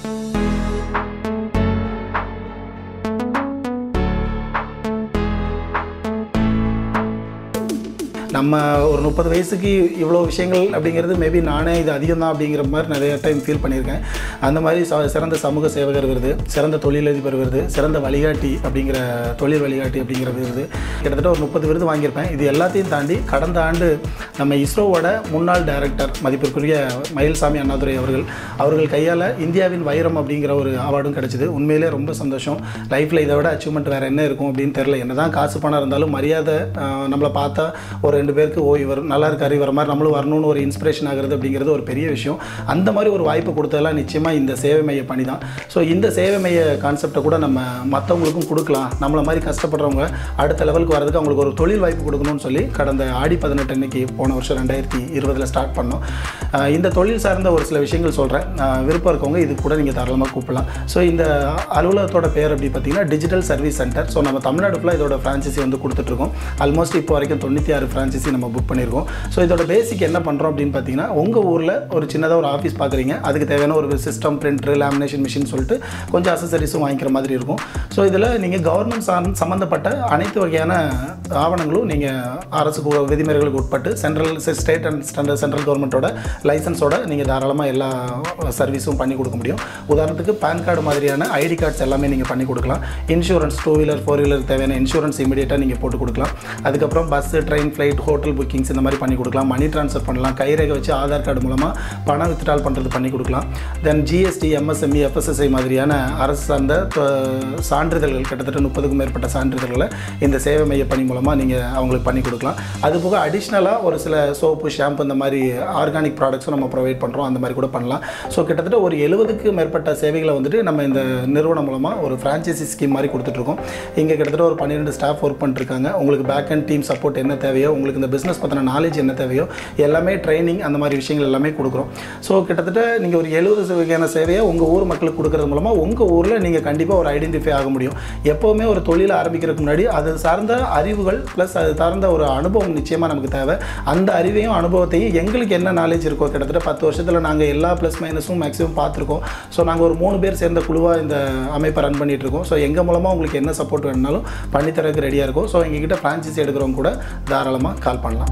நம்ம ஒரு முப்பது வயசுக்கு இவ்வளோ விஷயங்கள் அப்படிங்கிறது மேபி நானே இது அதிகம் தான் அப்படிங்கிற மாதிரி நிறைய டைம் ஃபீல் பண்ணியிருக்கேன் அந்த மாதிரி ச- சிறந்த சமூக சேவகர் விருது சிறந்த தொழிலதிபர் விருது சிறந்த வழிகாட்டி அப்படிங்கிற தொழில் வழிகாட்டி அப்படிங்கிற விருது கிட்டத்தட்ட ஒரு முப்பது விருது வாங்கியிருப்பேன் இது எல்லாத்தையும் தாண்டி கடந்த ஆண்டு நம்ம இஸ்ரோவோட முன்னாள் டைரக்டர் மதிப்பிற்குரிய மயில்சாமி அண்ணாதுரை அவர்கள் அவர்கள் கையால் இந்தியாவின் வைரம் அப்படிங்கிற ஒரு அவார்டும் கிடச்சிது உண்மையிலே ரொம்ப சந்தோஷம் லைஃப்பில் இதை விட அச்சீவ்மெண்ட் வேறு என்ன இருக்கும் அப்படின்னு தெரில என்ன தான் காசு பணம் இருந்தாலும் மரியாதை ஆஹ், நம்மளை பார்த்தா ஒரு ரெண்டு பேருக்கு ஓ இவர் நல்லா இருக்காரு இவர் மாதிரி நம்மளும் வரணும்னு ஒரு இன்ஸ்பிரேஷன் ஆகிறது அப்படிங்கிறது ஒரு பெரிய விஷயம் அந்த மாதிரி ஒரு வாய்ப்பு கொடுத்ததெல்லாம் நிச்சயமாக இந்த சேவை மைய பணி தான் ஸோ இந்த சேவை மைய கான்செப்டை கூட நம்ம மற்றவங்களுக்கும் கொடுக்கலாம் நம்மளை மாதிரி கஷ்டப்படுறவங்க அடுத்த லெவலுக்கு வரதுக்கு அவங்களுக்கு ஒரு தொழில் வாய்ப்பு கொடுக்கணும்னு சொல்லி கடந்த ஆடி பதினெட்டு அன்னைக்கு போன வருஷம் ரெண்டாயிரத்தி இருபதில் ஸ்டார்ட் பண்ணோம் ஆஹ் இந்த தொழில் சார்ந்த ஒரு சில விஷயங்கள் சொல்கிறேன் விருப்பம் இருக்கவங்க இது கூட நீங்கள் தாராளமாக கூப்பிடலாம் ஸோ இந்த அலுவலகத்தோட பேர் அப்படி பார்த்தீங்கன்னா டிஜிட்டல் சர்வீஸ் சென்டர் ஸோ நம்ம தமிழ்நாடு ஃபுல்லாக இதோட ஃப்ரான்ச்சைசி வந்து கொடுத்துட்ருக்கோம் ஆல்மோஸ்ட் இப்போ வரைக்கும் தொண்ணூற்றி ஆறு ஃப்ரான்ச்சைசி நம்ம புக் பண்ணியிருக்கோம் ஸோ இதோட பேசிக் என்ன பண்ணுறோம் அப்படின்னு பார்த்தீங்கன்னா உங்கள் ஊரில் ஒரு சின்னதாக ஒரு ஆஃபீஸ் பார்க்குறீங்க அதுக்கு தேவையான ஒரு சிஸ்டம் பிரிண்டர் லேமினேஷன் மிஷின் சொல்லிட்டு கொஞ்சம் அசசரிஸும் வாங்கிக்கிற மாதிரி இருக்கும் ஸோ இதில் நீங்கள் கவர்மெண்ட் சார்ந்த சம்மந்தப்பட்ட அனைத்து வகையான ஆவணங்களும் நீங்கள் அரசு கு- விதிமுறைகளுக்கு உட்பட்டு central state and standard central கவர்மெண்ட்டோட லைசன்ஸோட நீங்கள் தாராளமாக எல்லா சர்வீஸும் பண்ணி கொடுக்க முடியும் உதாரணத்துக்கு பேன் கார்டு மாதிரியான ஐடி கார்ட்ஸ் எல்லாமே நீங்கள் பண்ணி கொடுக்கலாம் insurance two wheeler four wheeler தேவையான இன்சூரன்ஸ் இமீடியட்டாக நீங்கள் போட்டு கொடுக்கலாம் அதுக்கப்புறம் bus train flight hotel bookings இந்த மாதிரி பண்ணி கொடுக்கலாம் மணி ட்ரான்ஸ்ஃபர் பண்ணலாம் கைரேகை வச்சு ஆதார் கார்டு மூலமாக பணம் வித்ட்ரால் பண்ணுறது பண்ணி கொடுக்கலாம் தென் ஜிஎஸ்டி எம்எஸ்எம்இ எஃப்எஸ்எஸ்ஐ மாதிரியான அரசு சார்ந்த அஹ், சான்றிதழ்கள் கிட்டத்தட்ட முப்பதுக்கும் மேற்பட்ட சான்றிதழ்களை இந்த சேவை மைய பணி மூலமாக நீங்கள் அவங்களுக்கு பண்ணி கொடுக்கலாம் அது போக அடிஷ்னலாக ஒரு சில சோப்பு ஷாம்பு இந்த மாதிரி ஆர்கானிக் ப்ராடக்ட்ஸும் நம்ம ப்ரொவைட் பண்ணுறோம் அந்த மாதிரி கூட பண்ணலாம் ஸோ கிட்டத்தட்ட ஒரு எழுபதுக்கு மேற்பட்ட சேவைகளை வந்துட்டு நம்ம இந்த நிறுவனம் மூலமாக ஒரு ஃப்ரான்ச்சைசி ஸ்கீம் மாதிரி கொடுத்துட்ருக்கோம் இங்கே கிட்டத்தட்ட ஒரு பன்னிரெண்டு ஸ்டாஃப் ஒர்க் பண்ணிருக்காங்க உங்களுக்கு பேக் அண்ட் டீம் சப்போர்ட் என்ன தேவையோ உங்களுக்கு இந்த பிஸ்னஸ் பற்றின நாலேஜ் என்ன தேவையோ எல்லாமே ட்ரைனிங் அந்த மாதிரி விஷயங்கள் எல்லாமே கொடுக்குறோம் ஸோ கிட்டத்தட்ட நீங்கள் ஒரு எழுபது வகையான சேவையை உங்கள் ஊர் மக்களுக்கு கொடுக்கறது மூலமாக உங்கள் ஊரில் நீங்கள் கண்டிப்பாக ஒரு ஐடென்டிஃபை ஆக முடியும் எப்போவுமே ஒரு தொழில் ஆரம்பிக்கிறதுக்கு முன்னாடி அது சார்ந்த அறிவுகள் ப்ளஸ் அது சார்ந்த ஒரு அனுபவம் நிச்சயமாக நமக்கு தேவை அந்த அறிவையும் அனுபவத்தையும் எங்களுக்கு என்ன நாலேஜ் இருக்கோ கிட்டத்தட்ட பத்து வருஷத்தில் நாங்கள் எல்லா ப்ளஸ் மைனஸும் மேக்ஸிமம் பார்த்துருக்கோம் ஸோ நாங்கள் ஒரு மூணு பேர் சேர்ந்த குழுவாக இந்த அமைப்பை ரன் பண்ணிட்டு இருக்கோம் ஸோ எங்கள் மூலமாக உங்களுக்கு என்ன சப்போர்ட் வேணுனாலும் பண்ணித்தரதுக்கு ரெடியாக இருக்கும் ஸோ எங்ககிட்ட ஃப்ரான்ச்சைசி எடுக்கிறவங்க கூட தாராளமாக கால் பண்ணலாம்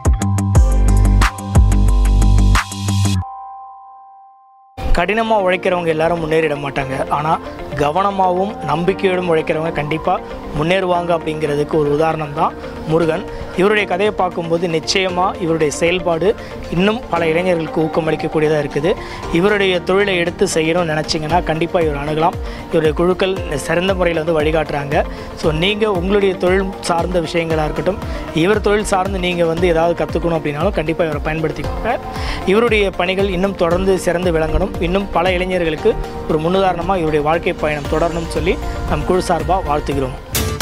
கடினமாக உழைக்கிறவங்க எல்லாரும் முன்னேறிட மாட்டாங்க ஆனால் கவனமாகவும் நம்பிக்கையோடும் உழைக்கிறவங்க கண்டிப்பாக முன்னேறுவாங்க அப்படிங்கிறதுக்கு ஒரு உதாரணம் தான் முருகன் இவருடைய கதையை பார்க்கும்போது நிச்சயமாக இவருடைய செயல்பாடு இன்னும் பல இளைஞர்களுக்கு ஊக்கமளிக்கக்கூடியதாக இருக்குது இவருடைய தொழிலை எடுத்து செய்யணும்னு நினச்சிங்கன்னா கண்டிப்பாக இவர் அணுகலாம் இவருடைய குழுக்கள் சிறந்த முறையில் வந்து வழிகாட்டுறாங்க ஸோ நீங்கள் உங்களுடைய தொழில் சார்ந்த விஷயங்களாக இருக்கட்டும் இவர் தொழில் சார்ந்து நீங்கள் வந்து ஏதாவது கற்றுக்கணும் அப்படின்னாலும் கண்டிப்பாக இவரை பயன்படுத்திக்கோங்க இவருடைய பணிகள் இன்னும் தொடர்ந்து சிறந்து விளங்கணும் இன்னும் பல இளைஞர்களுக்கு ஒரு முன்னுதாரணமாக இவருடைய வாழ்க்கை பயணம் தொடரணும்னு சொல்லி நம் குழு சார்பாக வாழ்த்துகிறோம்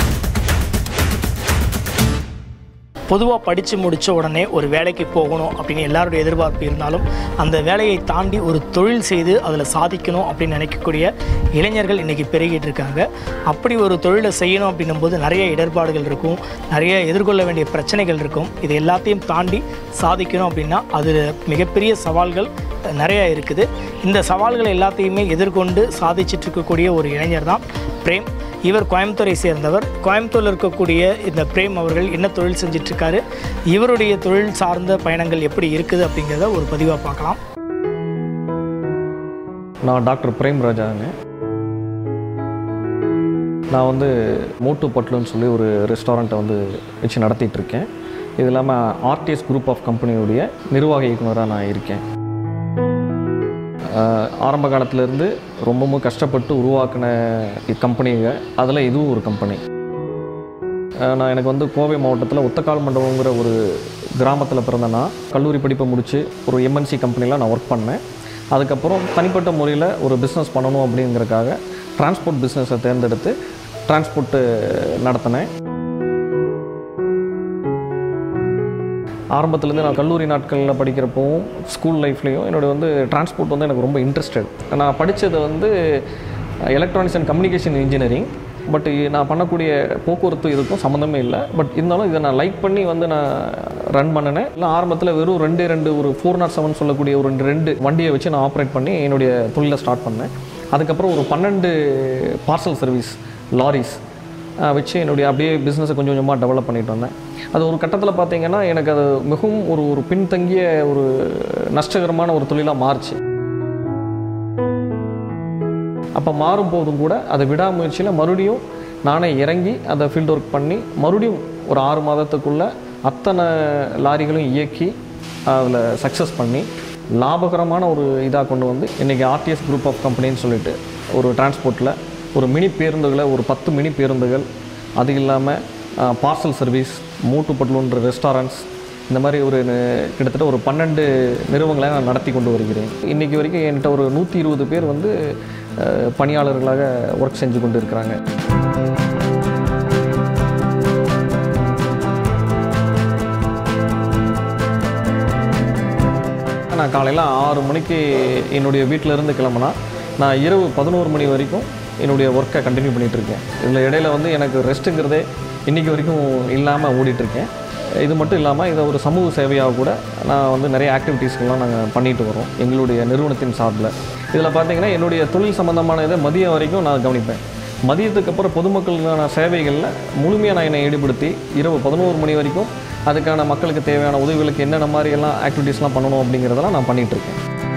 பொதுவாக படித்து முடித்த உடனே ஒரு வேலைக்கு போகணும் அப்படின்னு எல்லாருடைய எதிர்பார்ப்பு இருந்தாலும் அந்த வேலையை தாண்டி ஒரு தொழில் செய்து அதில் சாதிக்கணும் அப்படின்னு நினைக்கக்கூடிய இளைஞர்கள் இன்றைக்கி பெருகிட்டு இருக்காங்க அப்படி ஒரு தொழிலை செய்யணும் அப்படின்னும் போது நிறைய இடர்பாடுகள் இருக்கும் நிறைய எதிர்கொள்ள வேண்டிய பிரச்சனைகள் இருக்கும் இது எல்லாத்தையும் தாண்டி சாதிக்கணும் அப்படின்னா அது மிகப்பெரிய சவால்கள் நிறைய இருக்குது இந்த சவால்கள் எல்லாத்தையுமே எதிர்கொண்டு சாதிச்சிட்டு இருக்கக்கூடிய ஒரு இளைஞர் தான் பிரேம் இவர் கோயம்புத்தூரை சேர்ந்தவர் கோயம்புத்தூரில் இருக்கக்கூடிய இந்த பிரேம் அவர்கள் என்ன தொழில் செஞ்சுட்டு இருக்காரு இவருடைய தொழில் சார்ந்த பயணங்கள் எப்படி இருக்குது அப்படிங்கிறத ஒரு பதிவாக பார்க்கலாம் நான் டாக்டர் பிரேம் ராஜாங்க நான் வந்து மோட்டு பட்லுன்னு சொல்லி ஒரு ரெஸ்டாரண்ட்டை வந்து வச்சு நடத்திட்டு இருக்கேன் இது இல்லாமல் ஆர்டிஎஸ் குரூப் ஆஃப் கம்பெனியுடைய நிர்வாக இயக்குனராக நான் இருக்கேன் ஆஹ் ஆரம்ப காலத்திலேருந்து ரொம்பவும் கஷ்டப்பட்டு உருவாக்கின கம்பெனிங்க அதில் இதுவும் ஒரு கம்பெனி ஆஹ் நான் எனக்கு வந்து கோவை மாவட்டத்தில் ஒத்தக்கால் மண்டபங்கிற ஒரு கிராமத்தில் பிறந்தேன்னா கல்லூரி படிப்பை முடித்து ஒரு எம்என்சி கம்பெனியில் நான் ஒர்க் பண்ணேன் அதுக்கப்புறம் தனிப்பட்ட முறையில் ஒரு பிஸ்னஸ் பண்ணணும் அப்படிங்கிறதுக்காக டிரான்ஸ்போர்ட் பிஸ்னஸை தேர்ந்தெடுத்து டிரான்ஸ்போர்ட்டு நடத்தினேன் ஆரம்பத்துலேருந்து நான் கல்லூரி நாட்களில் படிக்கிறப்பவும் ஸ்கூல் லைஃப்லேயும் என்னோட வந்து டிரான்ஸ்போர்ட் வந்து எனக்கு ரொம்ப இன்ட்ரெஸ்டட் நான் படித்தது வந்து electronics and communication engineering but நான் பண்ணக்கூடிய போக்குவரத்து இதுக்கும் சம்மந்தமே இல்லை பட் இருந்தாலும் இதை நான் லைக் பண்ணி வந்து நான் ரன் பண்ணினேன் இல்லை ஆரம்பத்தில் வெறும் ரெண்டே ரெண்டு ஒரு ஃபோர் நாட் செவன் சொல்லக்கூடிய ஒரு ரெண்டு ரெண்டு வண்டியை வச்சு நான் ஆப்ரேட் பண்ணி என்னுடைய தொழிலை ஸ்டார்ட் பண்ணேன் அதுக்கப்புறம் ஒரு பன்னெண்டு பார்சல் சர்வீஸ் லாரிஸ் வச்சு என்னுடைய அப்படியே பிஸ்னஸை கொஞ்சம் கொஞ்சமாக டெவலப் பண்ணிட்டு வந்தேன் அது ஒரு கட்டத்தில் பார்த்தீங்கன்னா எனக்கு அது மிகவும் ஒரு ஒரு பின்தங்கிய ஒரு நஷ்டகரமான ஒரு தொழிலாக மாறுச்சு அப்போ மாறும் போதும் கூட அதை விடாமுயற்சியில் மறுபடியும் நானே இறங்கி அதை ஃபீல்ட் ஒர்க் பண்ணி மறுபடியும் ஒரு ஆறு மாதத்துக்குள்ளே அத்தனை லாரிகளையும் இயக்கி அதில் சக்ஸஸ் பண்ணி லாபகரமான ஒரு இதாக கொண்டு வந்து இன்றைக்கி ஆர்டிஎஸ் குரூப் ஆஃப் கம்பெனின்னு சொல்லிட்டு ஒரு டிரான்ஸ்போர்ட்டில் ஒரு மினி பேருந்துகளை ஒரு பத்து மினி பேருந்துகள் அது இல்லாமல் பார்சல் சர்வீஸ் மூட்டு பட்லூன்ற ரெஸ்டாரண்ட்ஸ் இந்த மாதிரி ஒரு ந- கிட்டத்தட்ட ஒரு பன்னெண்டு நிறுவனங்களை நான் நடத்தி கொண்டு வருகிறேன் இன்றைக்கி வரைக்கும் என்கிட்ட ஒரு நூற்றி இருபது பேர் வந்து அஹ், பணியாளர்களாக ஒர்க் செஞ்சு கொண்டு இருக்கிறாங்க நான் காலையில் ஆறு மணிக்கு என்னுடைய வீட்டில் இருந்து கிளம்புனா நான் இரவு பதினோரு மணி வரைக்கும் என்னுடைய ஒர்க்கை கண்டினியூ பண்ணிகிட்டு இருக்கேன் இதில் இடையில வந்து எனக்கு ரெஸ்ட்டுங்கிறதே இன்றைக்கி வரைக்கும் இல்லாமல் ஓடிட்டுருக்கேன் இது மட்டும் இல்லாமல் இதை ஒரு சமூக சேவையாக கூட நான் வந்து நிறைய ஆக்டிவிட்டீஸ்கள்லாம் நாங்கள் பண்ணிட்டு வரோம் எங்களுடைய நிறுவனத்தின் சார்பில் இதில் பார்த்தீங்கன்னா என்னுடைய தொழில் சம்மந்தமான இதை மதியம் வரைக்கும் நான் கவனிப்பேன் மதியத்துக்கு அப்புறம் பொதுமக்களுக்கான சேவைகளில் முழுமையாக நான் என்னை ஈடுபடுத்தி இரவு பதினோரு மணி வரைக்கும் அதுக்கான மக்களுக்கு தேவையான உதவிகளுக்கு என்னென்ன மாதிரி எல்லாம் ஆக்டிவிட்டீஸ்லாம் பண்ணணும் அப்படிங்கிறதெல்லாம் நான் பண்ணிட்டு இருக்கேன்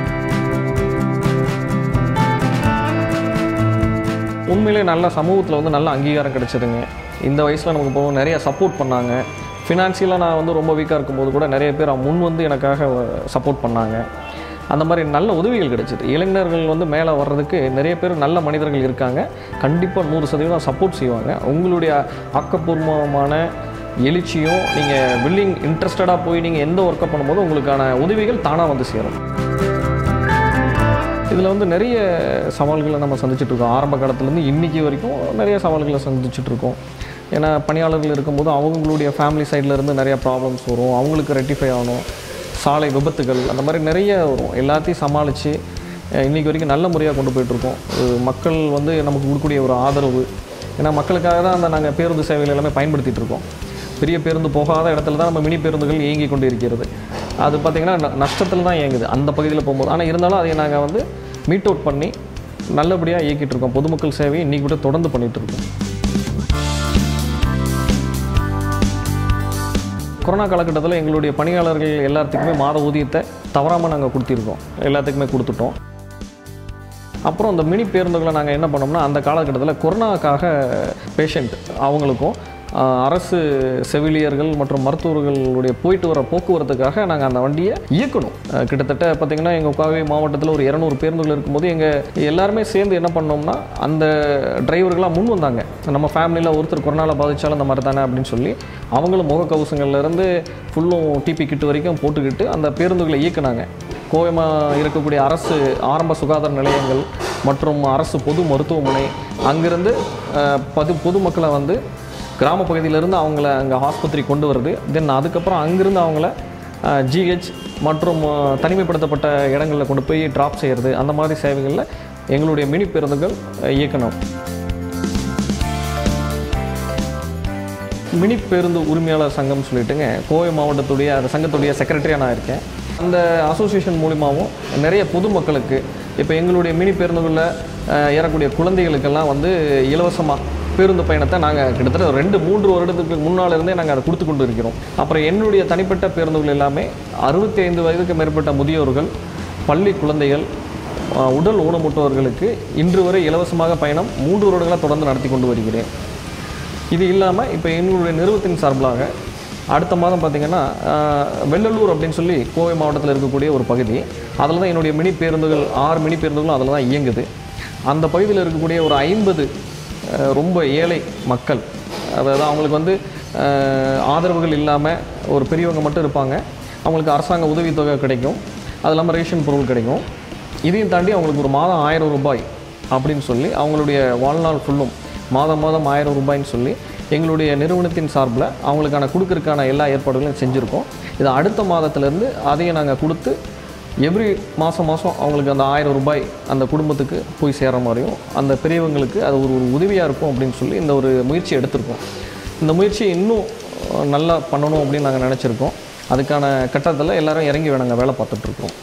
உண்மையிலே நல்ல சமூகத்தில் வந்து நல்ல அங்கீகாரம் கிடைச்சதுங்க இந்த வயசில் நமக்கு போக நிறைய சப்போர்ட் பண்ணாங்க ஃபினான்ஷியலாக நான் வந்து ரொம்ப வீக்காக இருக்கும்போது கூட நிறைய பேர் முன் வந்து எனக்காக சப்போர்ட் பண்ணாங்க அந்த மாதிரி நல்ல உதவிகள் கிடைச்சிது இளைஞர்கள் வந்து மேலே வர்றதுக்கு நிறைய பேர் நல்ல மனிதர்கள் இருக்காங்க கண்டிப்பாக நூறு சதவீதம் சப்போர்ட் செய்வாங்க உங்களுடைய ஆக்கப்பூர்வமான எழுச்சியும் நீங்கள் வில்லிங் இன்ட்ரெஸ்டடாக போய் நீங்கள் எந்த ஒர்க்கை பண்ணும்போது உங்களுக்கான உதவிகள் தானாக வந்து சேரும் இதில் வந்து நிறைய சவால்களை நம்ம சந்திச்சுட்டு இருக்கோம் ஆரம்ப காலத்துலேருந்து இன்றைக்கி வரைக்கும் நிறைய சவால்களை சந்திச்சுட்டு இருக்கோம் ஏன்னா பணியாளர்கள் இருக்கும்போது அவங்களுடைய ஃபேமிலி சைடில் இருந்து நிறைய ப்ராப்ளம்ஸ் வரும் அவங்களுக்கு ரெட்டிஃபை ஆகணும் சாலை விபத்துகள் அந்த மாதிரி நிறைய வரும் எல்லாத்தையும் சமாளித்து இன்றைக்கி வரைக்கும் நல்ல முறையாக கொண்டு போயிட்டுருக்கோம் மக்கள் வந்து நமக்கு கொடுக்கக்கூடிய ஒரு ஆதரவு ஏன்னா மக்களுக்காக தான் அந்த நாங்கள் பேருந்து சேவைகள் எல்லாமே பயன்படுத்திட்டு இருக்கோம் பெரிய பேருந்து போகாத இடத்துல தான் நம்ம மினி பேருந்துகள் இயங்கி கொண்டு இருக்கிறது அது பார்த்திங்கன்னா நஷ்டத்தில் தான் இயங்குது அந்த பகுதியில் போகும்போது ஆனால் இருந்தாலும் அதை நாங்கள் வந்து மீட் அவுட் பண்ணி நல்லபடியாக இயக்கிட்டு இருக்கோம் பொதுமக்கள் சேவையை இன்றைக்கி கூட தொடர்ந்து பண்ணிகிட்டு இருக்கோம் கொரோனா காலகட்டத்தில் எங்களுடைய பணியாளர்கள் எல்லாத்துக்குமே மாத ஊதியத்தை தவறாமல் நாங்கள் கொடுத்திருக்கோம் எல்லாத்துக்குமே கொடுத்துட்டோம் அப்புறம் அந்த மினி பேருந்துகளை நாங்கள் என்ன பண்ணோம்னா அந்த காலகட்டத்தில் கொரோனாக்காக பேஷண்ட் அவங்களுக்கும் ஆஹ், அரசு செவிலியர்கள் மற்றும் மருத்துவர்களுடைய போயிட்டு வர போக்குவரத்துக்காக நாங்கள் அந்த வண்டியை இயக்கணும் ஆஹ், கிட்டத்தட்ட பார்த்திங்கன்னா எங்கள் கோவை மாவட்டத்தில் ஒரு இரநூறு பேருந்துகள் இருக்கும்போது எங்கள் எல்லாருமே சேர்ந்து என்ன பண்ணோம்னா அந்த டிரைவர்களாக முன் வந்தாங்க நம்ம ஃபேமிலியில் ஒருத்தர் கொரோனாவில் பாதிச்சாலும் அந்த மாதிரி தானே அப்படின்னு சொல்லி அவங்களும் முகக்கவசங்கள்ல இருந்து ஃபுல்லும் டிபி கிட்டு வரைக்கும் போட்டுக்கிட்டு அந்த பேருந்துகளை இயக்குனாங்க கோயமா இருக்கக்கூடிய அரசு ஆரம்ப சுகாதார நிலையங்கள் மற்றும் அரசு பொது மருத்துவமனை அங்கிருந்து அஹ், பொது பொதுமக்களை வந்து கிராம பகுதியிலேருந்து அவங்கள அங்கே ஆஸ்பத்திரி கொண்டு வருது தென் அதுக்கப்புறம் அங்கிருந்து அவங்கள ஜிஹெச் மற்றும் அஹ், தனிமைப்படுத்தப்பட்ட இடங்களில் கொண்டு போய் ட்ராப் செய்கிறது அந்த மாதிரி சேவைகளில் எங்களுடைய மினி பேருந்துகள் அஹ், இயக்கணும் மினி பேருந்து உரிமையாளர் சங்கம் சொல்லிட்டுங்க கோவை மாவட்டத்துடைய அந்த சங்கத்துடைய செக்ரட்டரியாக நான் இருக்கேன் அந்த அசோசியேஷன் மூலிமாவும் நிறைய பொதுமக்களுக்கு இப்போ எங்களுடைய மினி பேருந்துகளில் அஹ், ஏறக்கூடிய குழந்தைகளுக்கெல்லாம் வந்து இலவசமாக பேருந்து பயணத்தை நாங்கள் கிட்டத்தட்ட ஒரு ரெண்டு மூன்று வருடத்துக்கு முன்னால் இருந்தே நாங்கள் அதை கொடுத்து கொண்டு இருக்கிறோம் அப்புறம் என்னுடைய தனிப்பட்ட பேருந்துகள் எல்லாமே அறுபத்தி ஐந்து வயதுக்கு மேற்பட்ட முதியோர்கள் பள்ளி குழந்தைகள் அஹ், உடல் ஊனமுற்றவர்களுக்கு இன்று வரை இலவசமாக பயணம் மூன்று வருடங்களாக தொடர்ந்து நடத்தி கொண்டு வருகிறேன் இது இல்லாமல் இப்போ எங்களுடைய நிறுவனத்தின் சார்பிலாக அடுத்த மாதம் பார்த்திங்கன்னா ஆஹ், வெள்ளலூர் அப்படின்னு சொல்லி கோவை மாவட்டத்தில் இருக்கக்கூடிய ஒரு பகுதி அதில் தான் என்னுடைய மினி பேருந்துகள் ஆறு மினி பேருந்துகளும் அதில் தான் இயங்குது அந்த பகுதியில் இருக்கக்கூடிய ஒரு ஐம்பது ரொம்ப ஏழை மக்கள் அதாவது அவங்களுக்கு வந்து ஆஹ், ஆதரவுகள் இல்லாமல் ஒரு பெரியவங்க மட்டும் இருப்பாங்க அவங்களுக்கு அரசாங்க உதவித்தொகை கிடைக்கும் அது இல்லாமல் ரேஷன் பொருள் கிடைக்கும் இதையும் தாண்டி அவங்களுக்கு ஒரு மாதம் ஆயிரம் ரூபாய் அப்படின்னு சொல்லி அவங்களுடைய வாழ்நாள் ஃபுல்லும் மாதம் மாதம் ஆயிரம் ரூபாய்ன்னு சொல்லி எங்களுடைய நிறுவனத்தின் சார்பில் அவங்களுக்கான கொடுக்கறதுக்கான எல்லா ஏற்பாடுகளையும் செஞ்சுருக்கோம் இது அடுத்த மாதத்துலேருந்து அதையும் நாங்கள் கொடுத்து எவ்ரி மாதம் மாதம் அவங்களுக்கு அந்த ஆயிரம் ரூபாய் அந்த குடும்பத்துக்கு போய் சேர்ற மாதிரியும் அந்த பெரியவங்களுக்கு அது ஒரு ஒரு உதவியாக இருக்கும் அப்படின்னு சொல்லி இந்த ஒரு முயற்சி எடுத்திருக்கோம் இந்த முயற்சியை இன்னும் அஹ், நல்லா பண்ணணும் அப்படின்னு நாங்கள் நினச்சிருக்கோம் அதுக்கான கட்டத்தில் எல்லாரும் இறங்கி நாங்கள் வேலை பார்த்துட்ருக்கோம்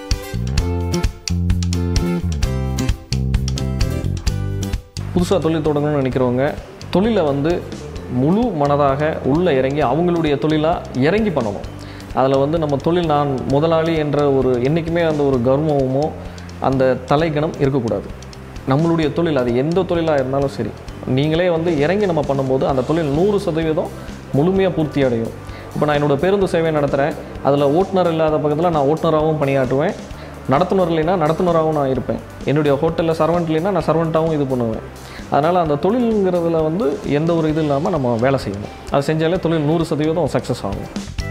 புதுசாக தொழில் தொடங்கணும்னு நினைக்கிறவங்க தொழிலை வந்து முழு மனதாக உள்ளே இறங்கி அவங்களுடைய தொழிலாக இறங்கி பண்ணணும் அதில் வந்து நம்ம தொழில் நான் முதலாளி என்ற ஒரு என்றைக்குமே அந்த ஒரு கர்வமோ அந்த தலைக்கணம் இருக்கக்கூடாது நம்மளுடைய தொழில் அது எந்த தொழிலாக இருந்தாலும் சரி நீங்களே வந்து இறங்கி நம்ம பண்ணும்போது அந்த தொழில் நூறு சதவீதம் முழுமையாக பூர்த்தி அடையும் இப்போ நான் என்னோடய பேருந்து சேவை நடத்துகிறேன் அதில் ஓட்டுநர் இல்லாத பக்கத்தில் நான் ஓட்டுநராகவும் பணியாற்றுவேன் நடத்துனர் இல்லைன்னா நடத்துனராகவும் நான் இருப்பேன் என்னுடைய ஹோட்டலில் சர்வெண்ட் இல்லைன்னா நான் சர்வெண்ட்டாகவும் இது பண்ணுவேன் அதனால் அந்த தொழிலுங்கிறதுல வந்து எந்த ஒரு இது இல்லாமல் நம்ம வேலை செய்யணும் அது செஞ்சாலே தொழில் நூறு சதவீதம் சக்ஸஸ் ஆகும்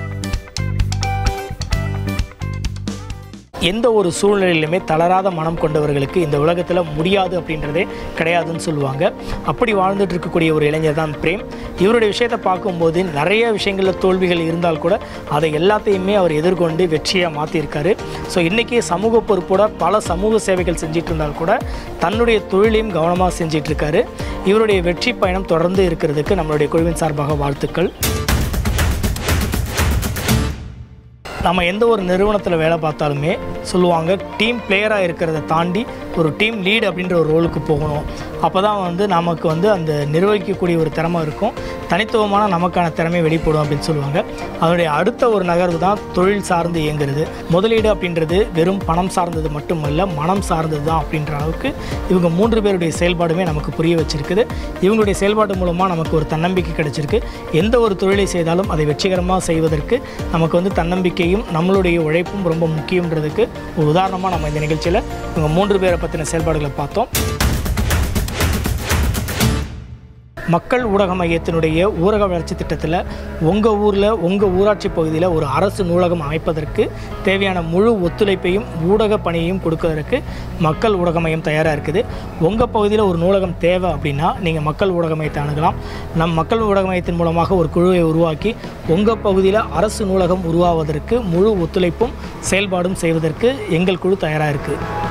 எந்த ஒரு சூழ்நிலையிலுமே தளராத மனம் கொண்டவர்களுக்கு இந்த உலகத்தில் முடியாது அப்படின்றதே கிடையாதுன்னு சொல்லுவாங்க அப்படி வாழ்ந்துட்டு இருக்கக்கூடிய ஒரு இளைஞர் தான் பிரேம் இவருடைய விஷயத்தை பார்க்கும்போது நிறைய விஷயங்களில் தோல்விகள் இருந்தால் கூட அதை எல்லாத்தையுமே அவர் எதிர்கொண்டு வெற்றியாக மாற்றியிருக்காரு ஸோ இன்றைக்கி சமூக பொறுப்போட பல சமூக சேவைகள் செஞ்சிட்டு இருந்தால் கூட தன்னுடைய தொழிலையும் கவனமாக செஞ்சிட்டு இருக்காரு இவருடைய வெற்றி பயணம் தொடர்ந்து இருக்கிறதுக்கு நம்மளுடைய குழுவின் சார்பாக வாழ்த்துக்கள் நம்ம எந்த ஒரு நிறுவனத்தில் வேலை பார்த்தாலுமே சொல்லுவாங்க டீம் பிளேயராக இருக்கிறத தாண்டி ஒரு டீம் லீட் அப்படின்ற ஒரு ரோலுக்கு போகணும் அப்போ தான் வந்து நமக்கு வந்து அந்த நிர்வகிக்கக்கூடிய ஒரு திறமை இருக்கும் தனித்துவமான நமக்கான திறமை வெளிப்படும் அப்படின்னு சொல்லுவாங்க அதனுடைய அடுத்த ஒரு நகர்வு தான் தொழில் சார்ந்து இயங்குறது முதலீடு அப்படின்றது வெறும் பணம் சார்ந்தது மட்டுமல்ல மனம் சார்ந்தது தான் அப்படின்ற அளவுக்கு இவங்க மூன்று பேருடைய செயல்பாடுமே நமக்கு புரிய வச்சிருக்குது இவங்களுடைய செயல்பாடு மூலமாக நமக்கு ஒரு தன்னம்பிக்கை கிடைச்சிருக்கு எந்த ஒரு தொழிலை செய்தாலும் அதை வெற்றிகரமாக செய்வதற்கு நமக்கு வந்து தன்னம்பிக்கையும் நம்மளுடைய உழைப்பும் ரொம்ப முக்கியன்றதுக்கு ஒரு உதாரணமாக நம்ம இந்த நிகழ்ச்சியில் இவங்க மூன்று பேரை பற்றின செயல்பாடுகளை பார்த்தோம் மக்கள் ஊடக மையத்தினுடைய ஊரக வளர்ச்சி திட்டத்தில் உங்கள் ஊரில் உங்கள் ஊராட்சி பகுதியில் ஒரு அரசு நூலகம் அமைப்பதற்கு தேவையான முழு ஒத்துழைப்பையும் ஊடக பணியையும் கொடுக்கறதுக்கு மக்கள் ஊடக மையம் தயாராக இருக்குது உங்கள் பகுதியில் ஒரு நூலகம் தேவை அப்படின்னா நீங்கள் மக்கள் ஊடக மையத்தை அணுகலாம் நம் மக்கள் ஊடக மையத்தின் மூலமாக ஒரு குழுவை உருவாக்கி உங்கள் பகுதியில் அரசு நூலகம் உருவாவதற்கு முழு ஒத்துழைப்பும் செயல்பாடும் செய்வதற்கு எங்கள் குழு தயாராக இருக்குது